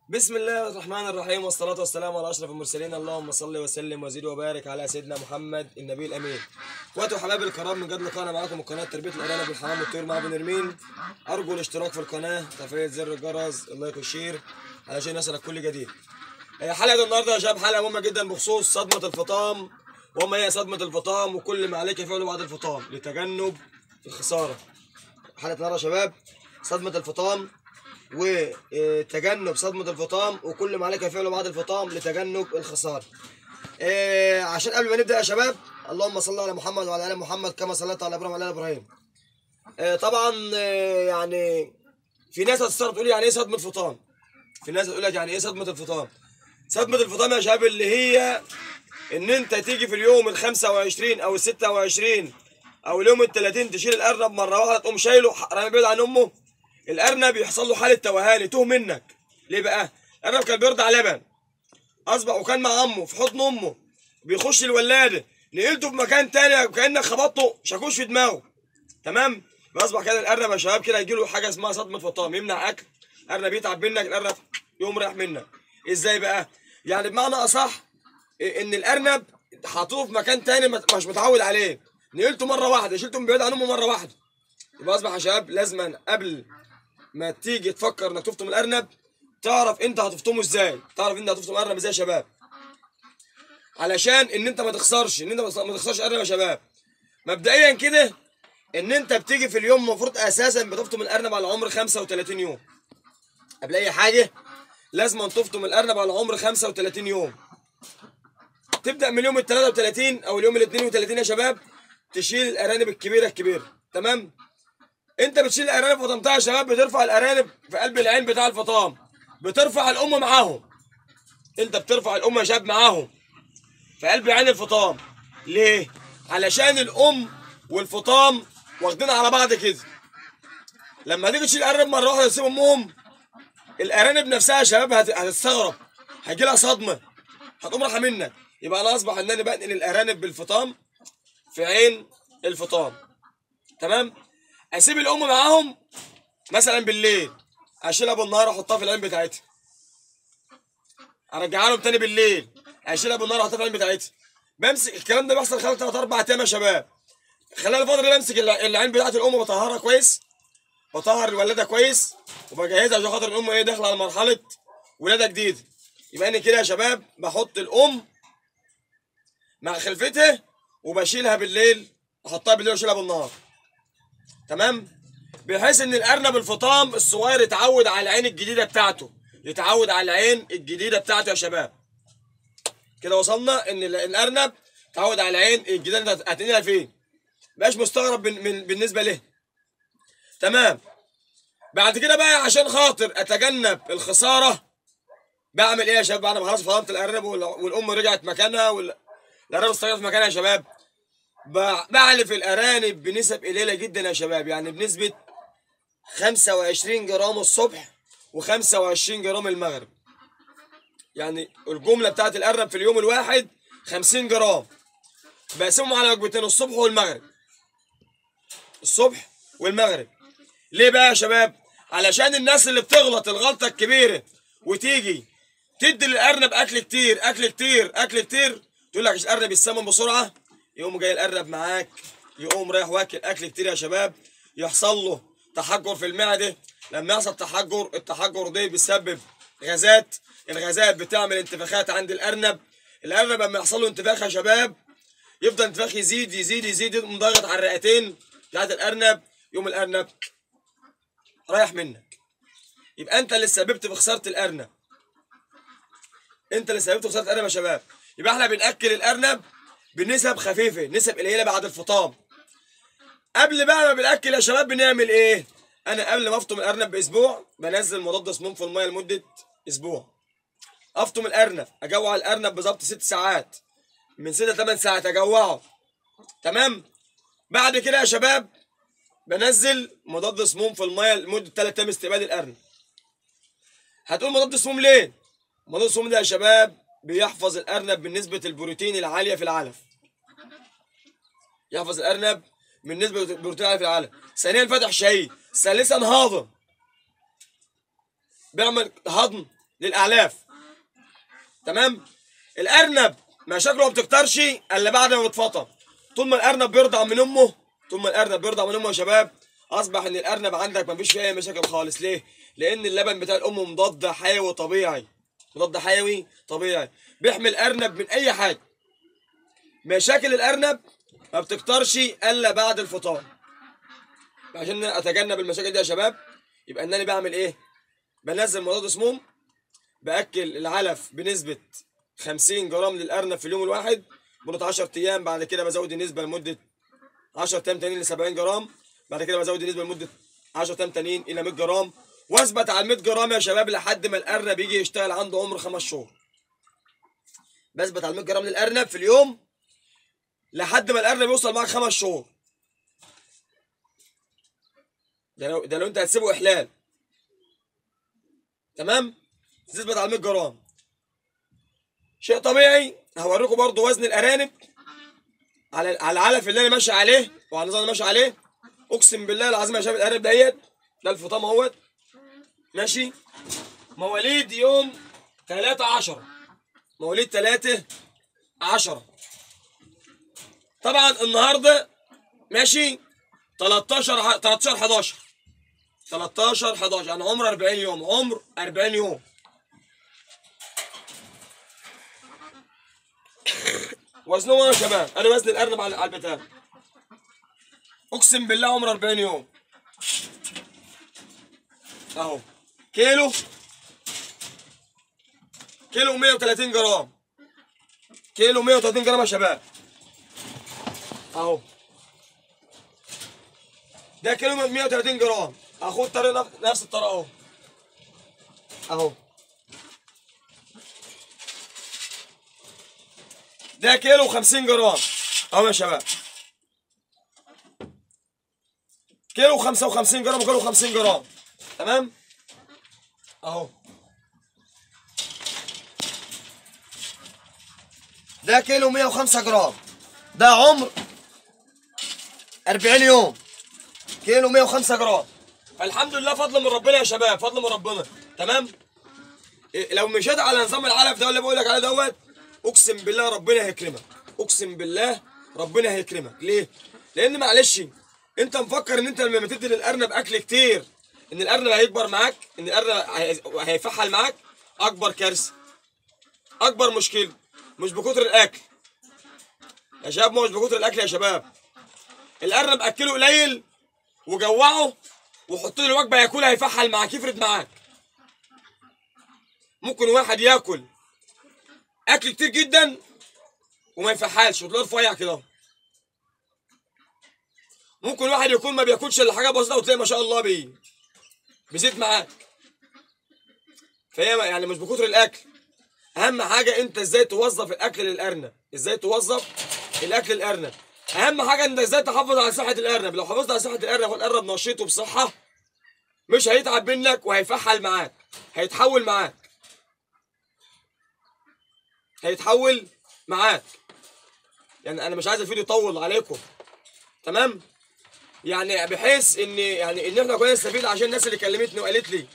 بسم الله الرحمن الرحيم والصلاة والسلام على أشرف المرسلين اللهم صل وسلم وزد وبارك على سيدنا محمد النبي الأمين اخواتي وحبايبي الكرام من قبل لقاءنا معاكم قناة تربية الأرانب بالحمام والطيور مع ابو نرمين أرجو الاشتراك في القناة تفعيل زر الجرس اللايك والشير علشان يصلك كل جديد هي حلقة النهاردة يا شباب حلقة مهمة جدا بخصوص صدمة الفطام وما هي صدمة الفطام وكل ما عليك فعله بعد الفطام لتجنب الخسارة حلقة النهاردة يا شباب صدمة الفطام وتجنب صدمة الفطام وكل ما عليك فعله بعد الفطام لتجنب الخسارة. إيه، عشان قبل ما نبدأ يا شباب اللهم صل على محمد وعلى آل محمد كما صليت على إبراهيم وعلى آل إبراهيم. إيه، طبعا إيه، يعني في ناس هتستغرب تقول يعني إيه صدمة فطام؟ في ناس هتقول لك يعني إيه صدمة الفطام؟ صدمة الفطام يا شباب اللي هي إن أنت تيجي في اليوم ال 25 أو ال 26 أو اليوم ال 30 تشيل الأرنب مرة واحدة تقوم شايله رامي بعيد عن أمه الارنب يحصل له حاله توهان يتوه منك ليه بقى الارنب كان بيرضع لبن اصبح وكان مع امه في حضن امه بيخش الولاده نقلته في مكان تاني كانك خبطته شاكوش في دماغه تمام فاصبح كده الارنب يا شباب كده يجي له حاجه اسمها صدمه فطام يمنع اكل الارنب يتعب منك الارنب يقوم رايح منك ازاي بقى يعني بمعنى اصح إيه ان الارنب حاطوه في مكان تاني ما- مش متعود عليه نقلته مره واحده شلته من بعيد عن امه مره واحده يبقى اصبح يا شباب لازما قبل ما تيجي تفكر انك تفطم الارنب تعرف انت هتفطمه ازاي تعرف انت هتفطم الارنب ازاي يا شباب علشان ان انت ما تخسرش ان انت ما تخسرش ارنب يا شباب مبدئيا كده ان انت بتيجي في اليوم المفروض اساسا بتفطم الارنب على عمر 35 يوم قبل اي حاجه لازم أن تفطم الارنب على عمر 35 يوم تبدا من اليوم ال 33 او اليوم ال 32 يا شباب تشيل الارانب الكبيره الكبيره تمام انت بتشيل الارانب فطمتها يا شباب بترفع الارانب في قلب العين بتاع الفطام بترفع الام معاهم انت بترفع الام يا شباب معاهم في قلب عين الفطام ليه علشان الام والفطام واخدين على بعض كده لما تيجي تشيل الارانب مره واحده تسيب امهم الارانب نفسها يا شباب هت- هتستغرب هيجي لها صدمه هتقوم رايحه منك يبقى انا اصبح ان انا بنقل الارانب بالفطام في عين الفطام تمام اسيب الام معاهم مثلا بالليل اشيلها بالنهار احطها في العين بتاعتها ارجعها لهم تاني بالليل اشيلها بالنهار احطها في العين بتاعتها بمسك الكلام ده بيحصل خلال 3 4 ايام يا شباب خلال الفتره دي بمسك الع- العين بتاعت الام بطهرها كويس بطهر الولاده كويس وبجهزها عشان خاطر الام ايه داخله على مرحله ولاده جديده يبقى انا كده يا شباب بحط الام مع خلفتها وبشيلها بالليل احطها بالليل واشيلها بالنهار تمام بحيث ان الارنب الفطام الصغير يتعود على العين الجديده بتاعته يتعود على العين الجديده بتاعته يا شباب كده وصلنا ان ال- الارنب تعود على العين الجديده اللي انت هتنقلها فين مبقاش مستغرب من من بالنسبه له تمام بعد كده بقى عشان خاطر اتجنب الخساره بعمل ايه يا شباب بعد ما خلاص فطمت الارنب وال- والام رجعت مكانها والارنب استقرت في مكانها يا شباب ب- بعلف الارانب بنسب قليله جدا يا شباب يعني بنسبه 25 جرام الصبح و25 جرام المغرب يعني الجمله بتاعت الارنب في اليوم الواحد 50 جرام بقسمهم على وجبتين الصبح والمغرب الصبح والمغرب ليه بقى يا شباب علشان الناس اللي بتغلط الغلطه الكبيره وتيجي تدي للارنب اكل كتير اكل كتير اكل كتير تقول لك الارنب يتسمم بسرعه يقوم جاي الارنب معاك يقوم رايح واكل اكل كتير يا شباب يحصل له تحجر في المعده لما يحصل تحجر التحجر ده بيسبب غازات الغازات بتعمل انتفاخات عند الارنب الارنب لما يحصل له انتفاخ يا شباب يفضل انتفاخ يزيد يزيد يزيد يقوم ضاغط على الرئتين بتاعت الارنب يقوم الارنب رايح منك يبقى انت اللي سببت في خساره الارنب انت اللي سببت في خساره الارنب يا شباب يبقى احنا بناكل الارنب بنسب خفيفه نسب قليله بعد الفطام قبل بقى ما بناكل يا شباب بنعمل ايه انا قبل ما افطم الارنب باسبوع بنزل مضاد سموم في الميه لمده اسبوع افطم الارنب اجوع الارنب بالظبط ست ساعات من ست لثمان ساعات اجوعه تمام بعد كده يا شباب بنزل مضاد سموم في الميه لمده 3 ايام استقبال الارنب هتقول مضاد سموم ليه مضاد السموم ده يا شباب بيحفظ الارنب من نسبه البروتين العاليه في العلف يحفظ الارنب من نسبه البروتين العاليه في العلف ثانيا فتح شهيه ثالثا هاضم بيعمل هضم للاعلاف تمام الارنب مشاكله ما بتكترش الا بعد ما بتفطم طول ما الارنب بيرضع من امه طول ما الارنب بيرضع من امه يا شباب اصبح ان الارنب عندك ما فيش فيه اي مشاكل خالص ليه لان اللبن بتاع الام مضاد حيوي طبيعي مضاد حيوي طبيعي بيحمي الارنب من اي حاجه مشاكل الارنب ما بتكترش الا بعد الفطام عشان اتجنب المشاكل دي يا شباب يبقى ان انا بعمل ايه بنزل مضاد سموم باكل العلف بنسبه 50 جرام للارنب في اليوم الواحد مده 10 ايام بعد كده بزود النسبه لمده 10 ايام تانيين ل 70 جرام بعد كده بزود النسبه لمده 10 ايام تانيين الى 100 جرام واثبت على ال 100 جرام يا شباب لحد ما الارنب يجي يشتغل عنده عمر خمس شهور بثبت على 100 جرام للارنب في اليوم لحد ما الارنب يوصل معاك خمس شهور ده لو ده لو انت هتسيبه احلال تمام تثبت على 100 جرام شيء طبيعي هوريكم برضو وزن الارانب على على العلف اللي انا ماشي عليه وعلى النظام اللي ماشي عليه اقسم بالله العظيم يا شباب الارانب ديت ده الفطام اهوت ماشي مواليد يوم 3 10 مواليد 3 10 طبعا النهارده ماشي 13 ح- 13 11 13 11 يعني عمر 40 يوم عمر 40 يوم وزنه يا شباب انا وزن الارنب على على البتاع اقسم بالله عمر 40 يوم اهو كيلو كيلو 130 جرام كيلو 130 جرام يا شباب اهو ده كيلو 130 جرام اخد طريق نف- نفس الطريقه اهو اهو ده كيلو 50 جرام اهو يا شباب كيلو 55 جرام وكيلو 50 جرام تمام اهو ده كيلو 105 جرام ده عمر 40 يوم كيلو 105 جرام فالحمد لله فضل من ربنا يا شباب فضل من ربنا تمام إيه، لو مشيت على نظام العلف ده اللي بقول لك عليه دوت اقسم بالله ربنا هيكرمك اقسم بالله ربنا هيكرمك ليه لان معلش انت مفكر ان انت لما تدي للارنب اكل كتير ان الارنب هيكبر معاك ان الارنب هي- هيفحل معاك اكبر كارثه اكبر مشكله مش بكتر الاكل يا شباب مش بكتر الاكل يا شباب الارنب اكله قليل وجوعه وحط له الوجبه ياكلها هيفحل معاك يفرد معاك ممكن واحد ياكل اكل كتير جدا وما يفحلش وتلاقيه رفيع كده ممكن واحد يكون ما بياكلش الا حاجه بسيطه وتلاقي ما شاء الله بي بيزيد معاك فهي يعني مش بكتر الاكل اهم حاجه انت ازاي توظف الاكل للارنب ازاي توظف الاكل للارنب اهم حاجه انت ازاي تحافظ على صحه الارنب لو حافظت على صحه الارنب والارنب نشيط وبصحه مش هيتعب منك وهيفحل معاك هيتحول معاك هيتحول معاك يعني انا مش عايز الفيديو يطول عليكم تمام يعني بحيث ان يعني ان احنا كلنا نستفيد عشان الناس اللي كلمتني وقالت لي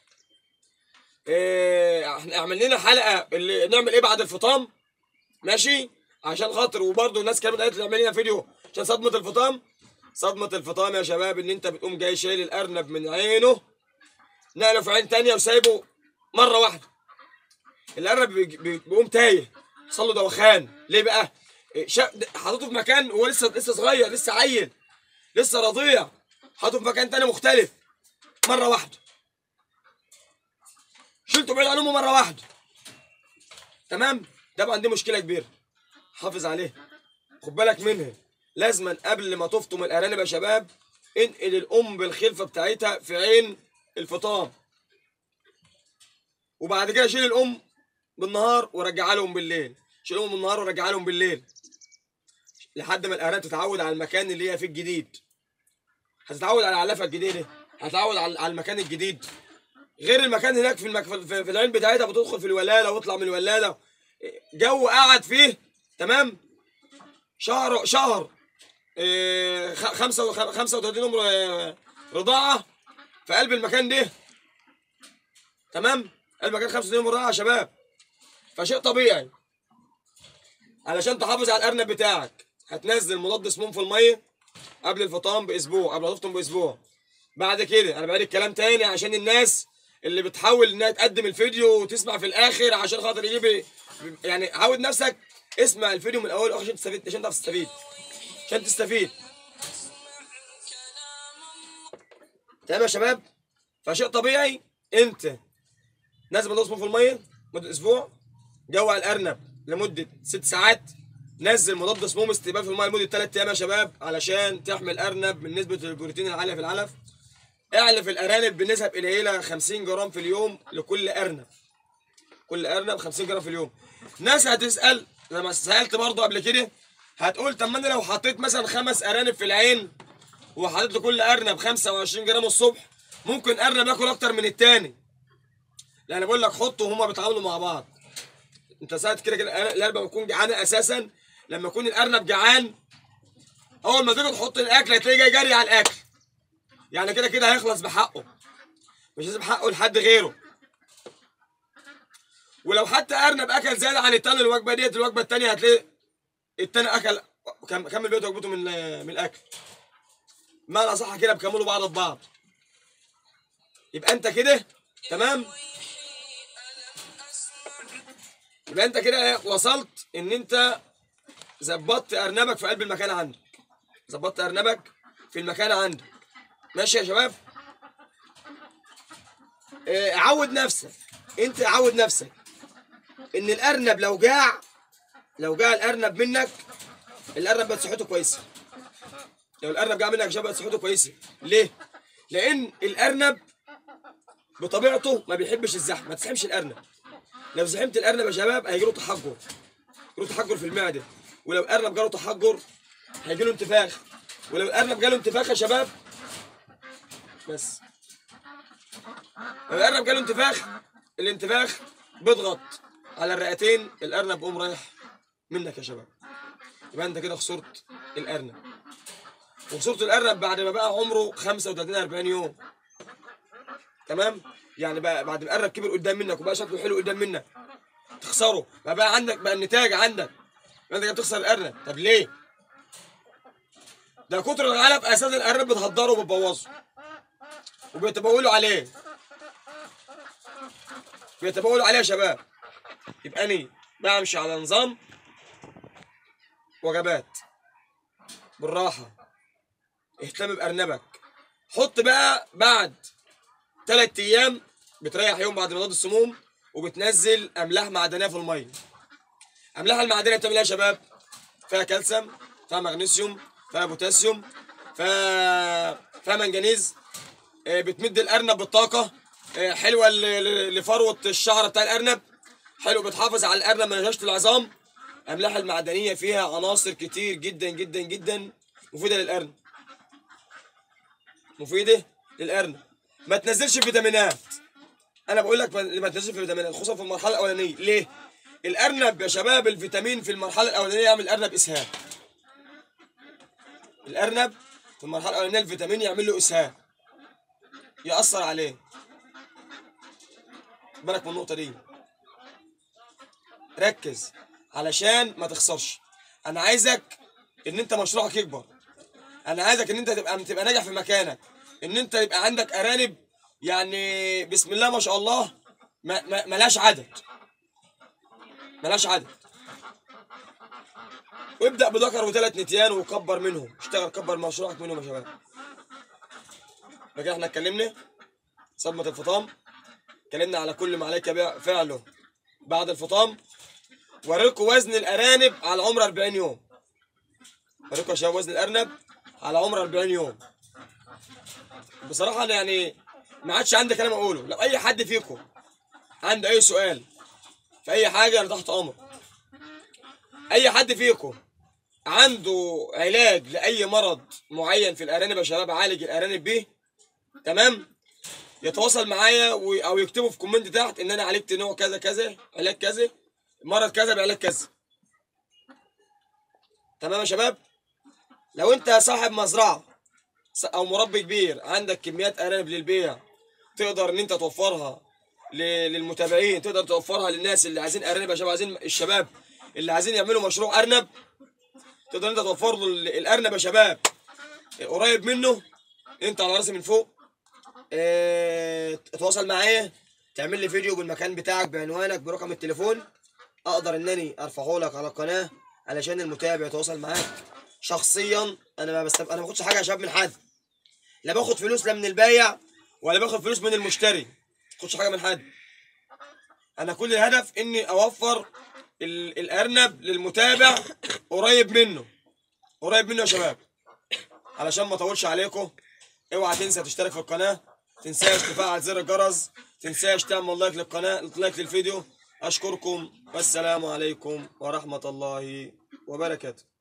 إيه احنا عمل لنا حلقه اللي نعمل ايه بعد الفطام ماشي عشان خاطر وبرده الناس كانت قالت لي اعمل لنا فيديو عشان صدمه الفطام صدمه الفطام يا شباب ان انت بتقوم جاي شايل الارنب من عينه نقله في عين تانية وسايبه مره واحده الارنب بيج- بي- بيقوم تايه حصل له دوخان ليه بقى إيه، شا- حاططه في مكان هو لسه لسه صغير لسه عيل لسه رضيع حاطه في مكان تاني مختلف مره واحده شلته بعيد عن امه مره واحده تمام طبعا دي مشكله كبيره حافظ عليها خد بالك منها لازما قبل ما تفطم الارانب يا شباب انقل الام بالخلفه بتاعتها في عين الفطام وبعد كده شيل الام بالنهار ورجعها لهم بالليل شيل الام بالنهار ورجعها لهم بالليل لحد ما الارانب تتعود على المكان اللي هي فيه الجديد هتتعود على العلافه الجديده هتتعود على على المكان الجديد غير المكان هناك في المك... في في العين بتاعتها بتدخل في الولاده وتطلع من الولاده جو قعد فيه تمام شهر شهر إيه، خ- خمسة وخ- 35 يوم ر- رضاعة في قلب المكان ده تمام المكان 85 يوم الرعايه يا شباب فشيء طبيعي علشان تحافظ على الارنب بتاعك هتنزل مضاد سموم في الميه قبل الفطام باسبوع قبل ما تفطم باسبوع بعد كده انا بعيد الكلام تاني عشان الناس اللي بتحاول انها تقدم الفيديو وتسمع في الاخر عشان خاطر يجيب يعني عود نفسك اسمع الفيديو من الاول عشان تستفيد عشان تعرف تستفيد عشان تستفيد تمام يا شباب فشيء طبيعي انت نازل مضاد سموم في الميه مده اسبوع جوع الارنب لمده ست ساعات نزل مضاد سموم استقبال في الميه لمده ثلاث ايام يا شباب علشان تحمي الارنب من نسبه البروتين العاليه في العلف اعلف الارانب بنسب قليله 50 جرام في اليوم لكل ارنب كل ارنب 50 جرام في اليوم ناس هتسال لما سالت برضه قبل كده هتقول طب ما انا لو حطيت مثلا خمس ارانب في العين وحطيت لكل ارنب 25 جرام الصبح ممكن ارنب ياكل اكتر من التاني لا انا بقول لك حطه وهما بيتعاملوا مع بعض انت ساعات كده كده الارنب لما يكون جعان اساسا لما يكون الارنب جعان اول ما تيجي تحط الاكل هتلاقيه جاي جري على الاكل يعني كده كده هيخلص بحقه مش لازم حقه لحد غيره ولو حتى ارنب اكل زياده عن التاني الوجبه ديت الوجبه التانيه هتلاقي التاني اكل كم- كمل بقيه وجبته من من الاكل معنى صح كده بكملوا بعض ببعض يبقى انت كده تمام يبقى انت كده وصلت ان انت ظبطت ارنبك في قلب المكان عندك ظبطت ارنبك في المكان عندك ماشي يا شباب اه، عود نفسك انت عود نفسك ان الارنب لو جاع لو جاع الارنب منك الارنب بقت صحته كويسه لو الارنب جاع منك يا شباب بقت صحته كويسه ليه لان الارنب بطبيعته ما بيحبش الزحمه ما تزحمش الارنب لو زحمت الارنب يا شباب هيجي له تحجر له تحجر في المعده ولو الارنب جاله تحجر هيجي له انتفاخ ولو الارنب جاله انتفاخ يا شباب بس لو الارنب جاله انتفاخ الانتفاخ بيضغط على الرئتين الارنب بيقوم رايح منك يا شباب يبقى انت كده خسرت الارنب وخسرت الارنب بعد ما بقى عمره 35 40 يوم تمام يعني بقى بعد ما الارنب كبر قدام منك وبقى شكله حلو قدام منك تخسره بقى, بقى عندك بقى النتاج عندك يبقى انت كده بتخسر الارنب طب ليه؟ ده كتر العلف اساسا الارنب بتهدره وبتبوظه وبيتبولوا عليه بيتبولوا عليه يا شباب يبقى انا بمشي على نظام وجبات بالراحه اهتم بارنبك حط بقى بعد ثلاث ايام بتريح يوم بعد مضاد السموم وبتنزل املاح معدنيه في الميه املاح المعدنيه بتعمل ايه يا شباب فيها كالسيوم فيها مغنيسيوم فيها بوتاسيوم فيها فيها منجنيز آه، بتمد الارنب بالطاقه آه، حلوه ل- ل- لفروه الشعر بتاع الارنب حلو بتحافظ على الارنب من هشاشه العظام املاح المعدنيه فيها عناصر كتير جدا جدا جدا مفيده للارنب مفيده للارنب ما تنزلش فيتامينات انا بقول لك ما ما تنزلش فيتامينات خصوصا في المرحله الاولانيه ليه الارنب يا شباب الفيتامين في المرحله الاولانيه يعمل الارنب اسهال الارنب في المرحله الاولانيه الفيتامين يعمل له اسهال ياثر عليه بالك من النقطه دي ركز علشان ما تخسرش انا عايزك ان انت مشروعك يكبر انا عايزك ان انت تبقى تبقى ناجح في مكانك ان انت يبقى عندك ارانب يعني بسم الله ما شاء الله ما ما ملاش عدد ملاش عدد وابدا بذكر وثلاث نتيان وكبر منهم اشتغل كبر مشروعك منهم يا شباب يبقى كده احنا اتكلمنا صدمة الفطام اتكلمنا على كل ما عليك بع- فعله بعد الفطام وريكم وزن الارانب على عمر 40 يوم وريكم يا شباب وزن الارنب على عمر 40 يوم بصراحة أنا يعني ما عادش عندي كلام أقوله لو أي حد فيكم عنده أي سؤال في أي حاجة أنا تحت أمر أي حد فيكم عنده علاج لأي مرض معين في الأرانب يا شباب عالج الأرانب بيه تمام يتواصل معايا و- أو يكتبوا في كومنت تحت إن أنا عالجت نوع كذا كذا علاج كذا مرض كذا بعلاج كذا تمام يا شباب لو أنت صاحب مزرعة س- او مربي كبير عندك كميات ارانب للبيع تقدر ان انت توفرها ل- للمتابعين تقدر توفرها للناس اللي عايزين ارنب يا شباب عايزين الشباب اللي عايزين يعملوا مشروع ارنب تقدر انت توفر له ال- الارنب يا شباب قريب منه انت على راسي من فوق اه، اتواصل معايا تعمل لي فيديو بالمكان بتاعك بعنوانك برقم التليفون اقدر انني ارفعه لك على القناه علشان المتابع يتواصل معاك شخصيا انا ما بستب... انا ما باخدش حاجه يا شباب من حد لا باخد فلوس لا من البايع ولا باخد فلوس من المشتري ما باخدش حاجه من حد انا كل الهدف اني اوفر ال... الارنب للمتابع قريب منه قريب منه يا شباب علشان ما اطولش عليكم اوعى تنسى تشترك في القناه تنساش تفعل زر الجرس تنساش تعمل لايك للقناه لايك للفيديو اشكركم والسلام عليكم ورحمه الله وبركاته